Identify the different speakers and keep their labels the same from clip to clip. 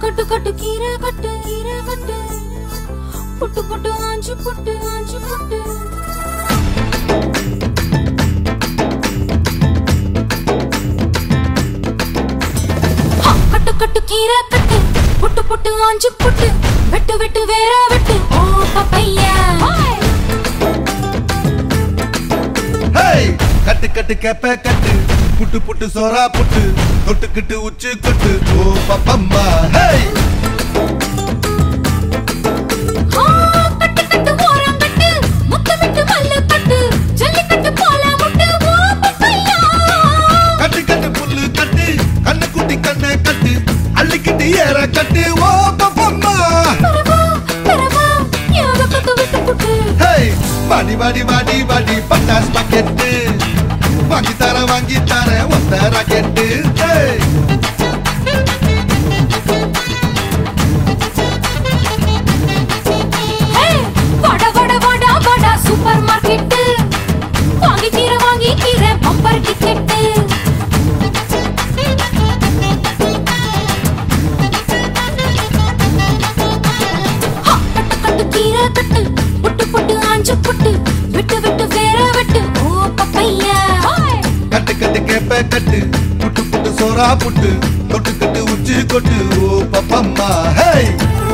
Speaker 1: கட்டு கட்டு கீரை கட்டு கீரை கட்டு புட்டு புட்டு ஆஞ்சு புட்டு ஆஞ்சு புட்டு ஆ, கட்டு கட்டு கீரை கட்டு புட்டு புட்டு ஆஞ்சு புட்டு வெட்டு வெட்டு வேற வெட்டு ஓ பப்பையா
Speaker 2: ஹேய் கட்டு கட்டு கேப்ப கட்டு புட்டு புட்டு சோறா புட்டு தொட்டுக்கிட்டு உச்சு கொட்டு ஓ பப்பம்மா ஹேய்
Speaker 1: ஆ, கட்டு கட்டு ஓரம் கட்டு முத்தமிட்டு மல்லு கட்டு ஜல்லிக்கட்டு போல முட்டு ஓ பப்பையா
Speaker 2: கட்டு கட்டு புல்லு கட்டு கண்ணு குட்டி கண்ணை கட்டு அள்ளிக்கிட்டு ஏற கட்டு ஓ பப்பம்மா
Speaker 1: தரவா தரவா யாக கட்டு விட்டு புட்டு
Speaker 2: ஹேய் வாடி வாடி வாடி வாடி பட்டாஸ் பாக்கெட்டு வாங்கி தர வாங்கி தர ஒத்த ராக்கெட்டு ஹேய்
Speaker 1: ஹே வட வட வட வட சூப்பர் மார்க்கெட் வாங்கி கீரை வாங்கி கீரை பம்பர் டிக்கெட் கட்டு கட்டு கீரை கட்டு புட்டு புட்டு ஆஞ்சு புட்டு விட்டு விட்டு வேற விட்டு ஓ பப்பையா
Speaker 2: கட்டு கட்டு கேப்ப கட்டு புட்டு புட்டு சோறா புட்டு தொட்டுக்கிட்டு உச்சி கொட்டு ஓ பப்பம்மா ஹேய்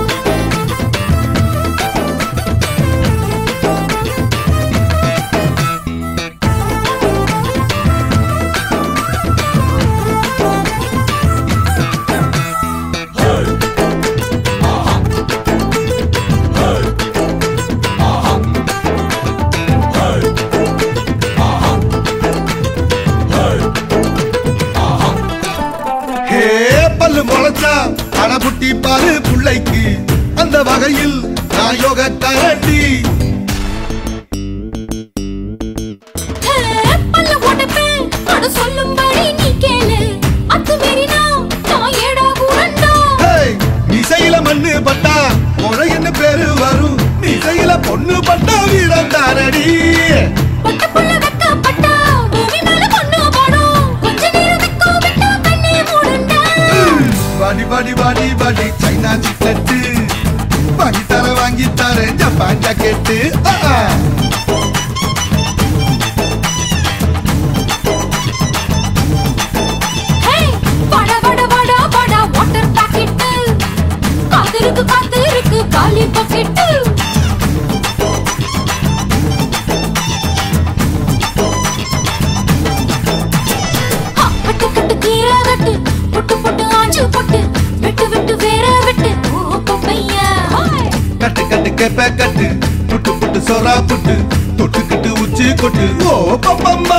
Speaker 2: ஹே பல்லு முளைச்சா அடபுட்டி பாரு புள்ளைக்கு அந்த வகையில் நான் யோக கரண்டி
Speaker 1: ஹே பல்ல உடைப்பேன் அட சொல்லும்படி நீ கேளு அத்துமீறினா நான் ஏடா கூடண்டா
Speaker 2: ஹேய் இசையில மண்ணு பட்டா என்ன பேரு வரும் இசையில பொண்ணு பட்டா வீரம் தாரடி
Speaker 1: பட்ட புள்ள வெக்கப்பட்டா பூமி மேல பொண்ணு போடும் கொஞ்ச நேரம் வெக்கோ விட்டா கண்ணே மூடுண்டா
Speaker 2: வாடி வாடி வாடி வாடி சைனா சிக்கட்டு வாங்கி தர வாங்கி தர ஜப்பான் ஜாக்கெட்டு ஆ, ஆ.
Speaker 1: ஹே வட வட வட வட வாட்டர் பாக்கெட் காத்திருக்கு காத்திருக்கு காலி பாக்கெட் கட்டு கட்டு கீரை கட்டு புட்டு புட்டு ஆஞ்சு புட்டு விட்டு விட்டு வேற விட்டு ஓ பப்பையா
Speaker 2: கட்டு கட்டு கேப்ப கட்டு புட்டு புட்டு சோறா புட்டு தொட்டுக்கிட்டு உச்சி கொட்டு ஓ பப்பம்மா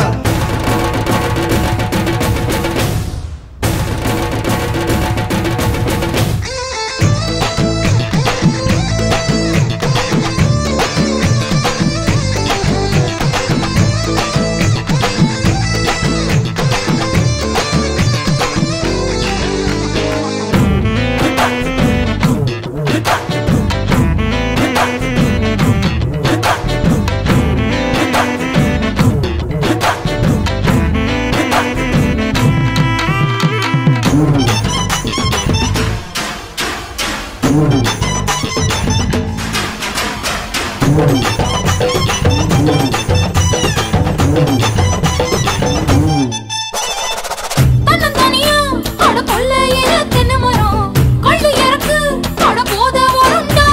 Speaker 1: தன்னந்தனியா அட கொள்ளையில தென்னை மரம் கள்ளு இறக்கு அட போத வருண்டா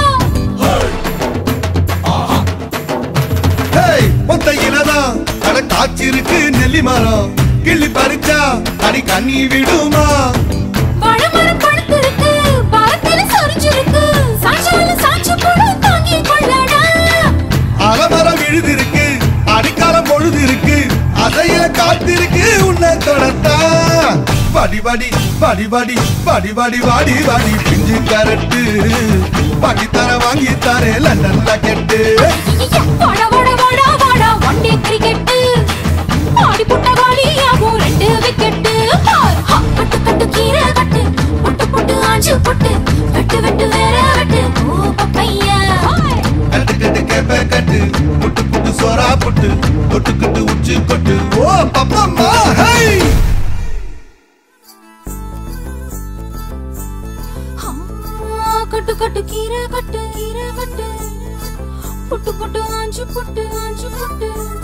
Speaker 2: ஹேய் மொத்த இனதான் அட காய்ச்சிருக்கு நெல்லி மரம் கிள்ளி பறிச்சா அடி கண்ணி விடுமா
Speaker 1: பழமரம் பழுத்திருக்கு பழத்தில சொரிஞ்சிருக்கு சாஞ்சாலும் சாஞ்சு போடு தாங்கி கொள்ளடா
Speaker 2: அலமரம் விழுதிருக்கு அடிக்காலம் பொழுது இருக்கு அதையில காத்திருக்கு உன்னை தொடத்தா படி படி படி படி படி படி வாடி வாடி பிஞ்சு கரட்டு வாங்கி தர வாங்கி தரே லண்டன்ல கெட்டு
Speaker 1: ஐயா, வாடா வாடா வாடா வாடா ஒன் டே கிரிக்கெட் ஆடி புட்ட காலியாகும் ரெண்டு விக்கெட் கட்டு கட்டு கீரை கட்டு புட்டு புட்டு ஆஞ்சு புட்டு வெட்டு வெட்டு வேற வெட்டு ஓ பப்பையா
Speaker 2: கட்டு கட்டு கேப்ப கட்டு புட்டு புட்டு சோறா புட்டு தொட்டுக்கிட்டு உச்சி கொட்டு ஓ பப்பம்மா ஹை
Speaker 1: கட்டு கட்டு கீரை கட்டு கீரை கட்டு புட்டு புட்டு ஆஞ்சு புட்டு ஆஞ்சு புட்டு